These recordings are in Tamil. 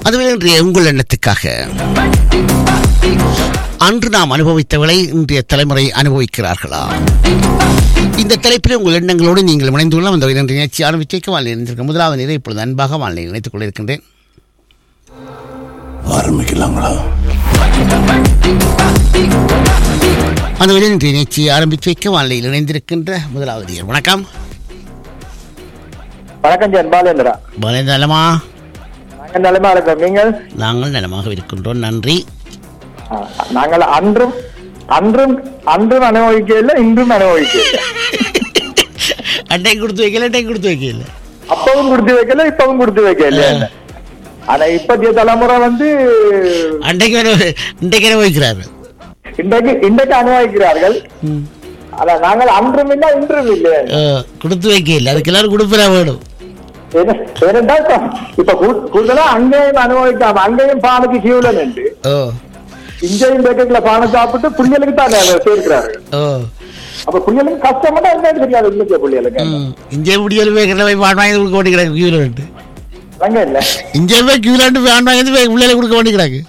அதுவே இன்றைய உங்கள் எண்ணத்துக்காக அன்று நாம் அனுபவித்தவளை இன்றைய தலைமுறை அனுபவிக்கிறார்களா இந்த தலைப்பில் உங்கள் எண்ணங்களோடு நீங்கள் இணைந்துள்ள அந்த இரண்டு நிகழ்ச்சி ஆரம்பிக்க வாழ்நிலை இருந்திருக்க முதலாவது நேரம் இப்பொழுது அன்பாக வாழ்நிலை நினைத்துக் கொண்டிருக்கின்றேன் ஆரம்பிக்கலாங்களா அந்த வழியில் இன்றைய நிகழ்ச்சியை ஆரம்பித்து வைக்க வாழ்நிலையில் இணைந்திருக்கின்ற முதலாவது நேர் வணக்கம் வணக்கம் ஜென் பாலேந்திரா பாலேந்திர நலமா நாங்கள் நிலைமை இருக்கோம் நீங்கள் நாங்கள் நலமாக இருக்கின்றோம் நன்றி ஆ, நாங்கள் அன்றும் அன்றும் அன்றும் அனுபவிக்கல இன்றும் அனுபவிக்கல அட்டை கொடுத்து வைக்கல அட்டை கொடுத்து வைக்கல அப்பவும் கொடுத்து வைக்கல இப்பவும் கொடுத்து வைக்கல ஆனா இப்பத்திய தலைமுறை வந்து அன்றைக்கு வேற- இன்றைக்கு வைக்கிறாரு இன்றைக்கு இன்றைக்கு அனுபவிக்கிறார்கள் ஆனா நாங்கள் அன்றும் இல்லை இன்றும் இல்லை கொடுத்து வைக்கல அதுக்கு எல்லாரும் கொடுப்பா வேணும் ஏன- ஏனென்றால் இப்ப- இப்ப கூ- கூடுதலா அங்கேயும் அனுபவிக்காம அங்கேயும் பானுக்கு கியூல நின்று ஓ இங்கேயும் பேக்கெட்ல பானை சாப்பிட்டு புள்ளிகளுக்கு தான் சேர்க்கிறாரு ஓ அப்ப புள்ளிகளுக்கு கஷ்டம்னா என்னன்னு தெரியாது இன்னைக்கு புள்ளிகளுக்கு ம். இங்கே முடியல போய் கிட்ட போய் பான் வாங்கி கொடுக்க வேண்டிய கிடக்கு கியூலாண்டு அங்க இல்ல இங்கே போய் கியூலாண்டு பான் வாங்கி போய் உள்ளே கொடுக்க வேண்டிய கிடக்கு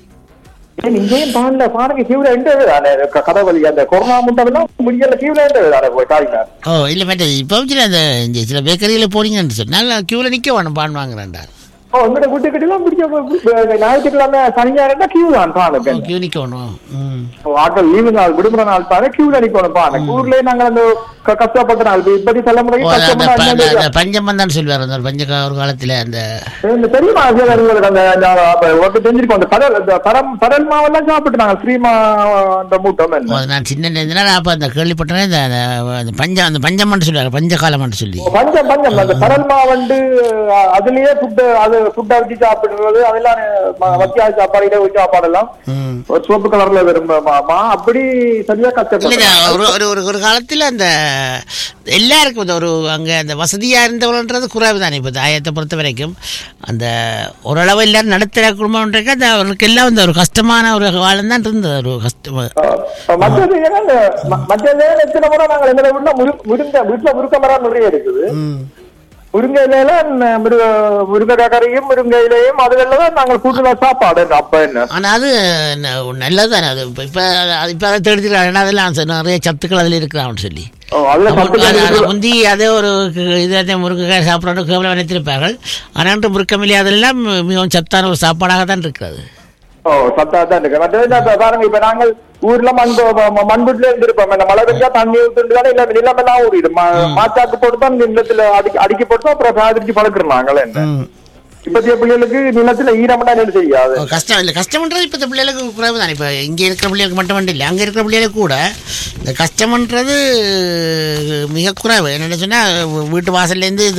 ஏன் இங்கேயும் பான்ல பானைக்கு கியூல எண்டது தானே க- கதவழி அந்த கொரோனா முன்னதெல்லாம் முடியல கியூல எண்டது தானே போய் காய்ங்க ஓ இல்லை மேட்ட இப்போ சில அந்த இங்கே சில பேக்கரியில் போறீங்கன்னு சொன்னால் கியூவில் நிற்க வேணும் பான் வாங்குறேன்டா ஓ உங்களோட வீட்டுக்கிட்டலாம் முடிஞ்ச ஞாயிற்றுக்கிழமை சனிஞாயிரம் கியூ தான் பானுக்கு கியூ நிற்க வேணும் ம் ஆட்கள் லீவு நாள் விடுமுறை நாள் பாரு கியூல நிக்கணும் பானை ஊர்லயே நாங்கள் அந்த க- கஷ்டப்பட்ட நாள் இப்ப இப்படி தலைமுறைக்கு ஓ, அந்த கஷ்டப்பட்ட ப- என்னன்னு அந்த பஞ்சமன் தான் சொல்லுவார் அந்த பஞ்ச கா- ஒரு காலத்தில் அந்த இந்த தெரியுமா அது உங்களுக்கு அந்த அந்த- அப்ப உனக்கு தெரிஞ்சிருக்கும் அந்த கடல் அந்த பரம் பரல் மாவெல்லாம் சாப்பிட்டு நாங்கள் ஸ்ரீமா அந்த மூட்டம் ஓ, என்ன நான் சின்ன நான் அப்போ அந்த கேள்விப்பட்டேன் இந்த அந்த- அந்த பஞ்சம் அந்த பஞ்சமன் சொல்லுவார் பஞ்சகாலம்னு சொல்லி பஞ்சம் பஞ்சம் அந்த பரல் மாவண்டு அஹ், அதுலயே ஃபுட் அது ஃபுட் அரிசி சாப்பிடுறது அதெல்லாம் ம- மத்திய சாப்பாடு இரவு சாப்பாடு எல்லாம் ம் ஒரு சிவப்பு கலர்ல வரும் மா- மா அப்படி சரியா இல்லைங்க, கஷ்டப்பட்டு ஒரு ஒரு ஒரு ஒரு காலத்தில் அந்த எல்லாருக்கும் இந்த ஒரு அங்கே அந்த வசதியாக இருந்தவங்கன்றது குறைவு தானே இப்போ தாயத்தை பொறுத்த வரைக்கும் அந்த ஓரளவு எல்லாரும் நடுத்தர குடும்பம்ன்றக்க அந்த அவர்களுக்கு எல்லாம் இந்த ஒரு கஷ்டமான ஒரு காலம் தான் இருந்தது ஒரு கஷ்டம் மற்றது ஏன்னா இந்த ம- மற்றது எத்தனை முறை நாங்கள் எங்களை வீட்டுல முரு- முருங்கை வீட்டுல முருங்கை மரம் நிறைய இருக்குது ம் முருங்கை இலையில ந- முருக முருங்கை கறியும் முருங்கை இலையும் அதுல தான் நாங்கள் கூட்டுல சாப்பாடு அப்ப என்ன ஆனால் அது ந- நல்லது தானே அது இப்போ இப்போ அது இப்போ அதை தேடிக்கிறாங்க ஏன்னா அதெல்லாம் ச- நிறைய சத்துக்கள் அதில் இருக்கிறான்னு சொல்லி ஓ, அதுல அப்போ சத்துக்கள் அது- அது இருக்குது. முந்தி அதே ஒரு இதை முருங்கைக்காய் சாப்பிட்றோம் கேவலம் நினைத்திருப்பார்கள் ஆனால் முருக்கமில்லை அதெல்லாம் மிகவும் சத்தான ஒரு சாப்பாடாக தான் இருக்கிறது ஓ சத்தா தான் இருக்கு மற்றது இந்த இப்ப பாருங்க இப்ப நாங்கள் ஊர்ல மண் ம- மண்புட்டுல இருந்திருப்போம் இந்த மழை பெஞ்சா தண்ணி ஊத்துட்டு தானே இல்ல நிலமெல்லாம் ஊறிடும் ம- மாச்சாக்கு போட்டு தான் நிலத்துல அடிக்க அடிக்க போட்டு அப்புறம் சாதிச்சு பழக்கிறோம் நாங்களே என்ன இப்பத்திய பிள்ளைகளுக்கு நிலத்துல ஈரம்னா என்ன செய்யாது ஓ, கஷ்டம் இல்லை கஷ்டம்ன்றது இப்போ இந்த பிள்ளைகளுக்கு குறைவு தான் இப்போ இங்கே இருக்கிற பிள்ளைகளுக்கு மட்டும் இல்லை அங்கே இருக்கிற பிள்ளைகளுக்கு கூட இந்த கஷ்டம்ன்றது மிக குறைவு என்னென்னு சொன்னால் வீட்டு வாசல்லேருந்து